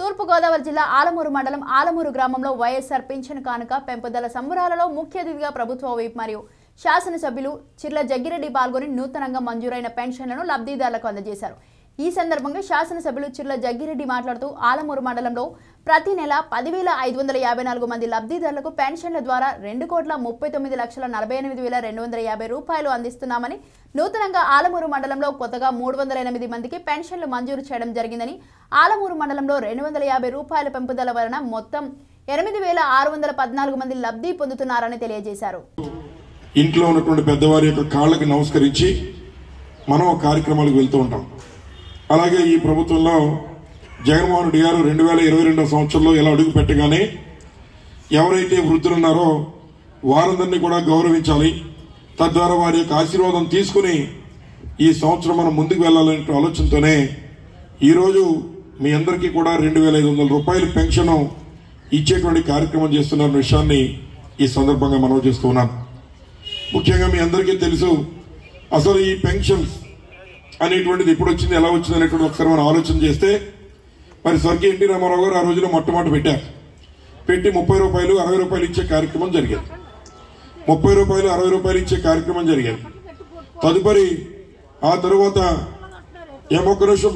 తూర్పుగోదావరి జిల్లా ఆలమూరు మండలం ఆలమూరు గ్రామంలో వైఎస్ఆర్ పింఛన్ కానుక పెంపుదల సంబరాలలో ముఖ్య అతిథిగా ప్రభుత్వ వైపు మరియు శాసనసభ్యులు చిర్ల జగ్గిరెడ్డి పాల్గొని నూతనంగా మంజూరైన పెన్షన్లను లబ్ధిదారులకు అందజేశారు ఈ సందర్భంగా శాసనసభ్యులు చిర్ల జగ్గిరెడ్డి మాట్లాడుతూ ఆలమూరు మండలంలో ప్రతి నెల పదివేల ఐదు వందల యాభై నాలుగు మంది లబ్ధిదారులకు పెన్షన్ల ద్వారా రెండు కోట్ల ముప్పై తొమ్మిది లక్షల నలభై ఎనిమిది వేల రెండు వందల యాభై రూపాయలు అందిస్తున్నామని నూతనంగా ఆలమూరు మండలంలో కొత్తగా మూడు వందల ఎనిమిది మందికి పెన్షన్లు మంజూరు చేయడం జరిగిందని ఆలమూరు మండలంలో రెండు వందల యాభై రూపాయల పెంపుదల వలన మొత్తం ఎనిమిది వేల ఆరు వందల పద్నాలుగు మంది లబ్ధి పొందుతున్నారని తెలియజేశారు ఇంట్లో ఉన్నటువంటి పెద్దవారి యొక్క కాళ్ళకి నమస్కరించి మనం ఆ కార్యక్రమాలకు వెళ్తూ ఉంటాం అలాగే ఈ ప్రభుత్వంలో జగన్మోహన్ రెడ్డి గారు రెండు వేల ఇరవై రెండవ సంవత్సరంలో ఇలా అడుగు పెట్టగానే ఎవరైతే వృద్ధులు ఉన్నారో వారందరినీ కూడా గౌరవించాలి తద్వారా వారి యొక్క ఆశీర్వాదం తీసుకుని ఈ సంవత్సరం మనం ముందుకు వెళ్ళాలనే ఆలోచనతోనే ఈరోజు మీ అందరికీ కూడా రెండు వేల ఐదు వందల రూపాయల పెన్షన్ ఇచ్చేటువంటి కార్యక్రమం చేస్తున్న విషయాన్ని ఈ సందర్భంగా మనం చేస్తూ ఉన్నాం ముఖ్యంగా మీ అందరికీ తెలుసు అసలు ఈ పెన్షన్స్ అనేటువంటిది ఎప్పుడు వచ్చింది ఎలా వచ్చింది అనేటువంటి ఒకసారి మనం ఆలోచన చేస్తే మరి స్వర్గీయ ఎన్టీ రామారావు గారు ఆ రోజున మొట్టమొదటి పెట్టారు పెట్టి ముప్పై రూపాయలు అరవై రూపాయలు ఇచ్చే కార్యక్రమం జరిగేది ముప్పై రూపాయలు అరవై రూపాయలు ఇచ్చే కార్యక్రమం జరిగేది తదుపరి ఆ తరువాత ఏమొక్క నిమిషం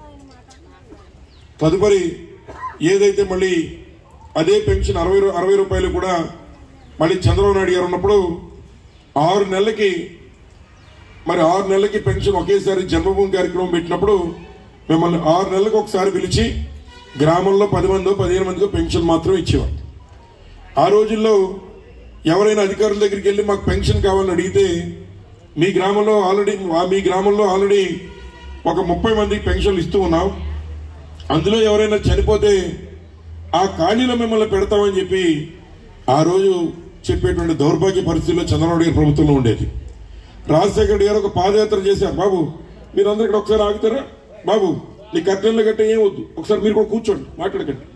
తదుపరి ఏదైతే మళ్ళీ అదే పెన్షన్ అరవై రూ- అరవై రూపాయలు కూడా మళ్ళీ చంద్రబాబు నాయుడు గారు ఉన్నప్పుడు ఆరు నెలలకి మరి ఆరు నెలలకి పెన్షన్ ఒకేసారి జన్మభూమి కార్యక్రమం పెట్టినప్పుడు మిమ్మల్ని ఆరు నెలలకు ఒకసారి పిలిచి గ్రామంలో పది మందో పదిహేను మందికో పెన్షన్ మాత్రం ఇచ్చేవారు ఆ రోజుల్లో ఎవరైనా అధికారుల దగ్గరికి వెళ్ళి మాకు పెన్షన్ కావాలని అడిగితే మీ గ్రామంలో ఆల్రెడీ మీ గ్రామంలో ఆల్రెడీ ఒక ముప్పై మందికి పెన్షన్లు ఇస్తూ ఉన్నాం అందులో ఎవరైనా చనిపోతే ఆ ఖాళీలో మిమ్మల్ని పెడతామని చెప్పి ఆ రోజు చెప్పేటువంటి దౌర్భాగ్య పరిస్థితుల్లో చంద్రబాబు గారి ప్రభుత్వంలో ఉండేది రాజశేఖర రెడ్డి గారు ఒక పాదయాత్ర చేశారు బాబు మీరందరూ ఇక్కడ ఒకసారి ఆగుతారా బాబు నీ కట్టెల్లో గట్ట ఏం వద్దు ఒకసారి మీరు కూడా కూర్చోండి మాట్లాడకండి